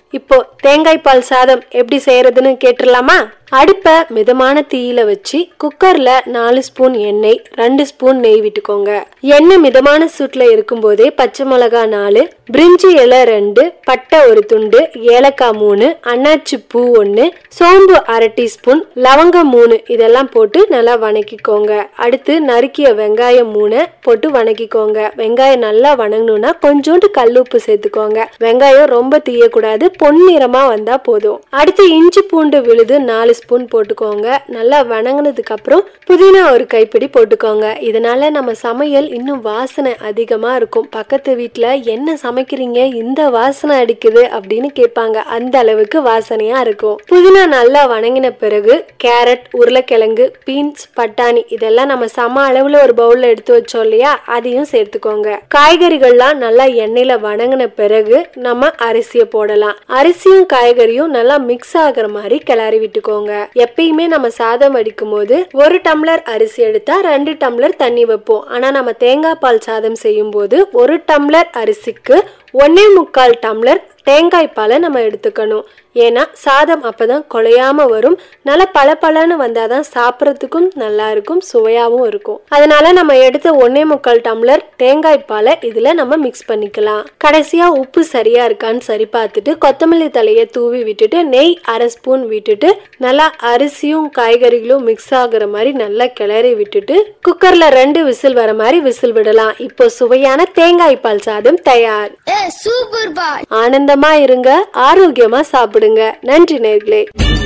இப்போ தேங்காய் பால் சாதம் எப்படி செய்யறதுன்னு கேட்டுடலாமா அடுப்பை மிதமான தீயில வச்சு குக்கர்ல நாலு ஸ்பூன் எண்ணெய் ரெண்டு ஸ்பூன் நெய் விட்டுக்கோங்க எண்ணெய் மிதமான சூட்ல இருக்கும்போதே பச்சை மிளகா நாலு பிரிஞ்சி இலை ரெண்டு பட்டை ஒரு துண்டு ஏலக்காய் மூணு அன்னாச்சி பூ ஒன்று சோம்பு அரை டீஸ்பூன் லவங்கம் மூணு இதெல்லாம் போட்டு நல்லா வணக்கிக்கோங்க அடுத்து நறுக்கிய வெங்காயம் மூணு போட்டு வணக்கிக்கோங்க வெங்காயம் நல்லா வணங்கணும்னா கொஞ்சோண்டு கல்லுப்பு சேர்த்துக்கோங்க வெங்காயம் ரொம்ப தீயக்கூடாது பொன்னிறமா வந்தா போதும் அடுத்து இஞ்சி பூண்டு விழுது நாலு ஸ்பூன் போட்டுக்கோங்க நல்லா வணங்கினதுக்கு அப்புறம் புதினா ஒரு கைப்பிடி போட்டுக்கோங்க இதனால நம்ம சமையல் இன்னும் வாசனை அதிகமா இருக்கும் பக்கத்து வீட்ல என்ன சமைக்கிறீங்க இந்த வாசனை அடிக்குது அப்படின்னு கேட்பாங்க அந்த அளவுக்கு வாசனையா இருக்கும் புதினா நல்லா வணங்கின பிறகு கேரட் உருளைக்கிழங்கு பீன்ஸ் பட்டாணி இதெல்லாம் நம்ம சம அளவுல ஒரு பவுல்ல எடுத்து வச்சோம் இல்லையா அதையும் சேர்த்துக்கோங்க காய்கறிகள்லாம் நல்லா எண்ணெயில வணங்கின பிறகு நம்ம அரிசியை போடலாம் அரிசியும் காய்கறியும் நல்லா மிக்ஸ் ஆகுற மாதிரி கிளறி விட்டுக்கோங்க எப்பயுமே நம்ம சாதம் வடிக்கும் போது ஒரு டம்ளர் அரிசி எடுத்தா ரெண்டு டம்ளர் தண்ணி வைப்போம் ஆனா நம்ம தேங்காய் பால் சாதம் செய்யும் போது ஒரு டம்ளர் அரிசிக்கு ஒன்னே முக்கால் டம்ளர் தேங்காய் பாலை நம்ம எடுத்துக்கணும் ஏன்னா சாதம் அப்பதான் குழையாம வரும் நல்லா பளபளன்னு வந்தாதான் சாப்பிட்றதுக்கும் நல்லா இருக்கும் சுவையாவும் இருக்கும் அதனால நம்ம எடுத்த ஒன்னே முக்கால் டம்ளர் தேங்காய் பாலை இதுல நம்ம மிக்ஸ் பண்ணிக்கலாம் கடைசியா உப்பு சரியா இருக்கான்னு சரி பார்த்துட்டு கொத்தமல்லி தலையை தூவி விட்டுட்டு நெய் அரை ஸ்பூன் விட்டுட்டு நல்லா அரிசியும் காய்கறிகளும் மிக்ஸ் ஆகுற மாதிரி நல்லா கிளறி விட்டுட்டு குக்கர்ல ரெண்டு விசில் வர மாதிரி விசில் விடலாம் இப்போ சுவையான தேங்காய் பால் சாதம் தயார் ஏ சூப்பர் பா ஆனந்தமா இருங்க ஆரோக்கியமா சாப்பிடுங்க நன்றி நேர்களே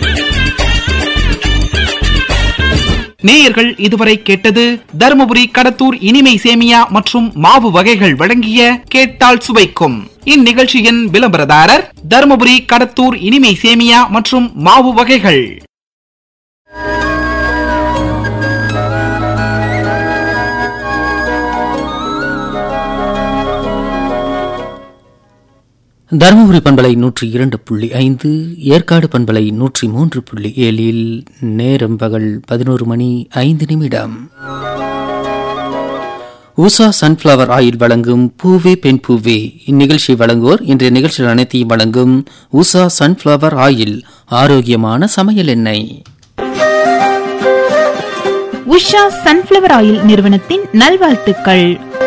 நேயர்கள் இதுவரை கேட்டது தருமபுரி கடத்தூர் இனிமை சேமியா மற்றும் மாவு வகைகள் வழங்கிய கேட்டால் சுவைக்கும் இந்நிகழ்ச்சியின் விளம்பரதாரர் தருமபுரி கடத்தூர் இனிமை சேமியா மற்றும் மாவு வகைகள் தருமபுரி பண்பலை நூற்றி இரண்டு புள்ளி ஐந்து ஏற்காடு பண்பலை நூற்றி மூன்று புள்ளி ஏழில் நேரம் பகல் பதினோரு மணி ஐந்து நிமிடம் உஷா சன்ஃப்ளவர் ஆயில் வழங்கும் பூவே பெண் பூவே இந்நிகழ்ச்சி வழங்குவோர் இன்றைய நிகழ்ச்சிகள் அனைத்தையும் வழங்கும் உஷா சன்ஃப்ளவர் ஆயில் ஆரோக்கியமான சமையல் எண்ணெய் உஷா சன்ஃப்ளவர் ஆயில் நிறுவனத்தின் நல்வாழ்த்துக்கள்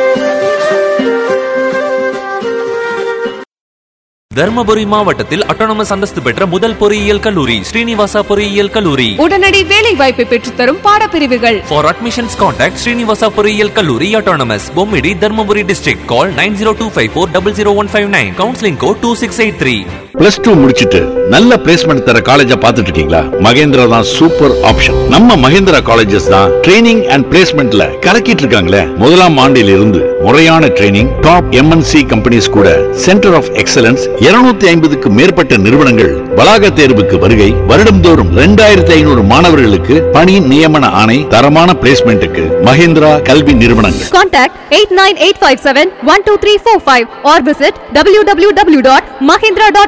தர்மபுரி மாவட்டத்தில் அட்டானமஸ் அந்தஸ்து பெற்ற முதல் பொறியியல் கல்லூரி ஸ்ரீனிவாசா பொறியியல் கல்லூரி உடனடி வேலை வாய்ப்பை பெற்றுத்தரும் பாடப்பிரிவுகள் ஃபார் அட்மிஷன்ஸ் கான்டாக்ட் ஸ்ரீனிவாசா பொறியியல் கல்லூரி autonomous Bommidi Dharmapuri district call nine zero two five four double zero one five nine counselling code two six eight three plus two முடிச்சிட்டு நல்ல பிளேஸ்மெண்ட் தர காலேஜ பாத்துட்டு இருக்கீங்களா மகேந்திரா தான் சூப்பர் ஆப்ஷன் நம்ம மகேந்திரா காலேஜஸ் தான் ட்ரைனிங் அண்ட் பிளேஸ்மெண்ட்ல கலக்கிட்டு இருக்காங்களே முதலாம் ஆண்டில் இருந்து முறையான ட்ரைனிங் டாப் எம்என்சி கம்பெனிஸ் கூட சென்டர் ஆஃப் எக்ஸலன்ஸ் 250 ஐம்பதுக்கு மேற்பட்ட நிறுவனங்கள் வளாக தேர்வுக்கு வருகை வருடம்தோறும் ரெண்டாயிரத்தி ஐநூறு மாணவர்களுக்கு பணி நியமன ஆணை தரமான பிளேஸ்மெண்ட்டுக்கு மகேந்திரா கல்வி நிறுவனங்கள் Contact 89857 12345 or visit www.mahindra.com